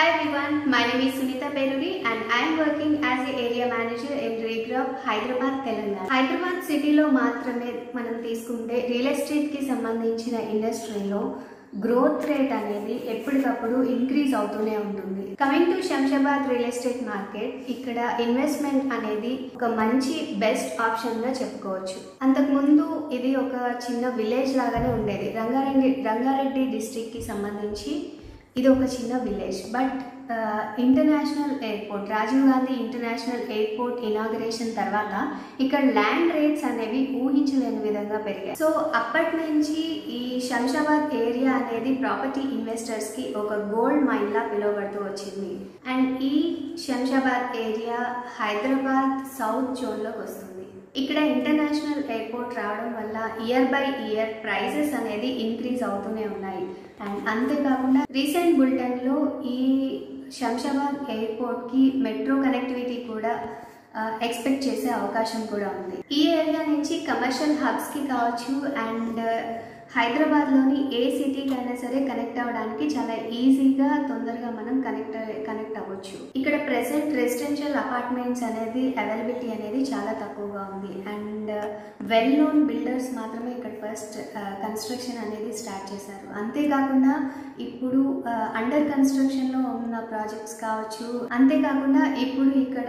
Hi everyone, my name is Sunita Peruri and I am working as a area manager in Regrap, Hyderabad, Telangana. Hyderabad సిటీలో మాత్రమే మనం తీసుకుంటే real ఎస్టేట్కి సంబంధించిన ఇండస్ట్రీలో growth rate అనేది ఎప్పటికప్పుడు ఇంక్రీజ్ అవుతూనే ఉంటుంది coming to Shamshabad real estate market ఇక్కడ ఇన్వెస్ట్మెంట్ అనేది ఒక మంచి బెస్ట్ ఆప్షన్ గా చెప్పుకోవచ్చు అంతకుముందు ఇది ఒక చిన్న విలేజ్ లాగానే ఉండేది రంగారెడ్డి రంగారెడ్డి డిస్ట్రిక్ట్ కి సంబంధించి ఇది ఒక చిన్న village but international airport Rajiv Gandhi international airport inauguration తర్వాత ఇక్కడ ల్యాండ్ రేట్స్ అనేవి ఊహించలేని విధంగా పెరిగాయి సో అప్పటి నుంచి ఈ శంషాబాద్ ఏరియా అనేది ప్రాపర్టీ ఇన్వెస్టర్స్ కి ఒక గోల్డ్ మైన్ లా పిలువబడుతూ వచ్చింది అండ్ ఈ Shamshabad area Hyderabad south zone లోకి వస్తుంది ఇక్కడ ఇంటర్నేషనల్ ఎయిర్పోర్ట్ రావడం వల్ల ఇయర్ బై ఇయర్ ప్రైజెస్ అనేది ఇంక్రీజ్ అవుతూనే ఉన్నాయి అండ్ అంతేకాకుండా రీసెంట్ బులెటిన్ లో ఈ శంషాబాద్ ఎయిర్పోర్ట్ కి మెట్రో కనెక్టివిటీ కూడా ఎక్స్పెక్ట్ చేసే అవకాశం కూడా ఉంది ఈ ఏరియా నుంచి కమర్షియల్ హబ్స్ కి కావచ్చు అండ్ హైదరాబాద్ లోని ఏ సిటీకి అయినా సరే కనెక్ట్ అవ్వడానికి చాలా ఈజీగా తొందరగా మనం కనెక్ట్ కనెక్ట్ అవ్వచ్చు ఇక్కడ ప్రెసెంట్ రెసిడెన్షియల్ అపార్ట్మెంట్స్ అనేది అవైలబిలిటీ అనేది చాలా తక్కువగా ఉంది అండ్ వెల్ నోన్ బిల్డర్స్ మాత్రమే ఇక్కడ ఫస్ట్ కన్స్ట్రక్షన్ అనేది స్టార్ట్ చేశారు అంతేకాకుండా ఇప్పుడు అండర్ కన్స్ట్రక్షన్లో ఉన్న ప్రాజెక్ట్స్ కావచ్చు అంతేకాకుండా ఇప్పుడు ఇక్కడ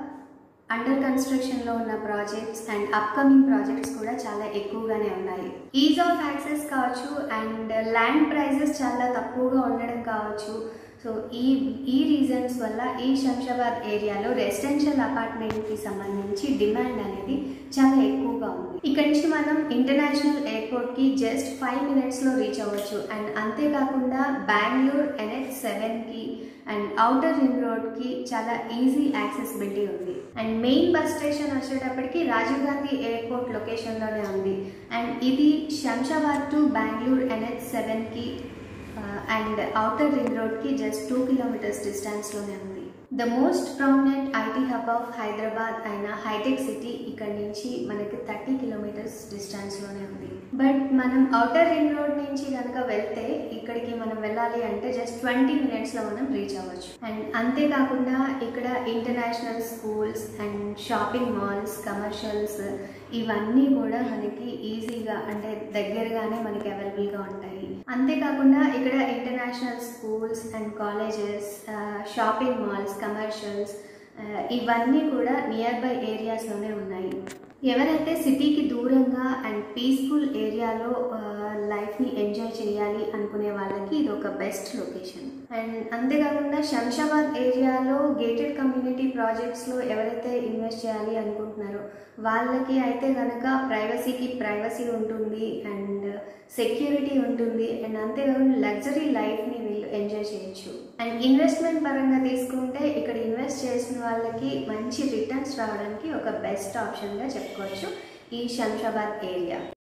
అండర్ కన్స్ట్రక్షన్ లో ఉన్న ప్రాజెక్ట్స్ అండ్ అప్కమింగ్ ప్రాజెక్ట్స్ కూడా చాలా ఎక్కువగానే ఉన్నాయి ఈజ్ ఆఫ్ యాక్సెస్ కావచ్చు అండ్ ల్యాండ్ ప్రైజెస్ చాలా తక్కువగా ఉండడం కావచ్చు సో ఈ ఈ రీజన్స్ వల్ల ఈ శంషాబాద్ ఏరియాలో రెసిడెన్షియల్ అపార్ట్మెంట్కి సంబంధించి డిమాండ్ అనేది చాలా ఎక్కువగా ఉంది ఇక్కడ నుంచి మనం ఇంటర్నేషనల్ ఎయిర్పోర్ట్కి జస్ట్ ఫైవ్ మినిట్స్లో రీచ్ అవ్వచ్చు అండ్ అంతేకాకుండా బెంగళూరు ఎన్హెచ్ సెవెన్కి అండ్ అవుటర్ రింగ్ రోడ్కి చాలా ఈజీ యాక్సెసిబిలిటీ ఉంది అండ్ మెయిన్ బస్ స్టేషన్ వచ్చేటప్పటికి రాజీవ్ గాంధీ ఎయిర్పోర్ట్ లొకేషన్లోనే ఉంది అండ్ ఇది శంషాబాద్ టు బెంగళూరు ఎన్హెచ్ సెవెన్కి అండ్ అవుటర్ రింగ్ రోడ్కి జస్ట్ టూ కిలోమీటర్స్ డిస్టెన్స్లోనే ఉంది the most prominent IT hub of Hyderabad అయిన హైటెక్ సిటీ ఇక్కడ నుంచి మనకి థర్టీ కిలోమీటర్స్ డిస్టెన్స్లోనే ఉంది బట్ మనం అవుటర్ రింగ్ రోడ్ నుంచి కనుక వెళ్తే ఇక్కడికి మనం వెళ్ళాలి అంటే జస్ట్ ట్వంటీ మినిట్స్లో మనం రీచ్ అవ్వచ్చు అండ్ అంతేకాకుండా ఇక్కడ international schools and shopping malls commercials ఇవన్నీ కూడా మనకి ఈజీగా అంటే దగ్గరగానే మనకి అవైలబుల్గా ఉంటాయి అంతేకాకుండా ఇక్కడ international schools and colleges shopping malls commercials ఇవన్నీ కూడా నియర్ బై ఏరియాస్లోనే ఉన్నాయి ఎవరైతే సిటీకి దూరంగా అండ్ పీస్ఫుల్ ఏరియాలో లైఫ్ని ఎంజాయ్ చేయాలి అనుకునే వాళ్ళకి ఇది ఒక బెస్ట్ లొకేషన్ అండ్ అంతేకాకుండా శంషాబాద్ ఏరియాలో గేటెడ్ కమ్యూనిటీ ప్రాజెక్ట్స్లో ఎవరైతే ఇన్వెస్ట్ చేయాలి అనుకుంటున్నారో వాళ్ళకి అయితే కనుక ప్రైవసీకి ప్రైవసీ ఉంటుంది అండ్ సెక్యూరిటీ ఉంటుంది అండ్ అంతేకాకుండా లగ్జరీ లైఫ్ని వీళ్ళు ఎంజాయ్ చేయొచ్చు అండ్ ఇన్వెస్ట్మెంట్ పరంగా తీసుకుంటే ఇక్కడ ఇన్వెస్ట్ చేసిన వాళ్ళకి మంచి రిటర్న్స్ రావడానికి ఒక బెస్ట్ ఆప్షన్గా చెప్పుకోవచ్చు ఈ శంషాబాద్ ఏరియా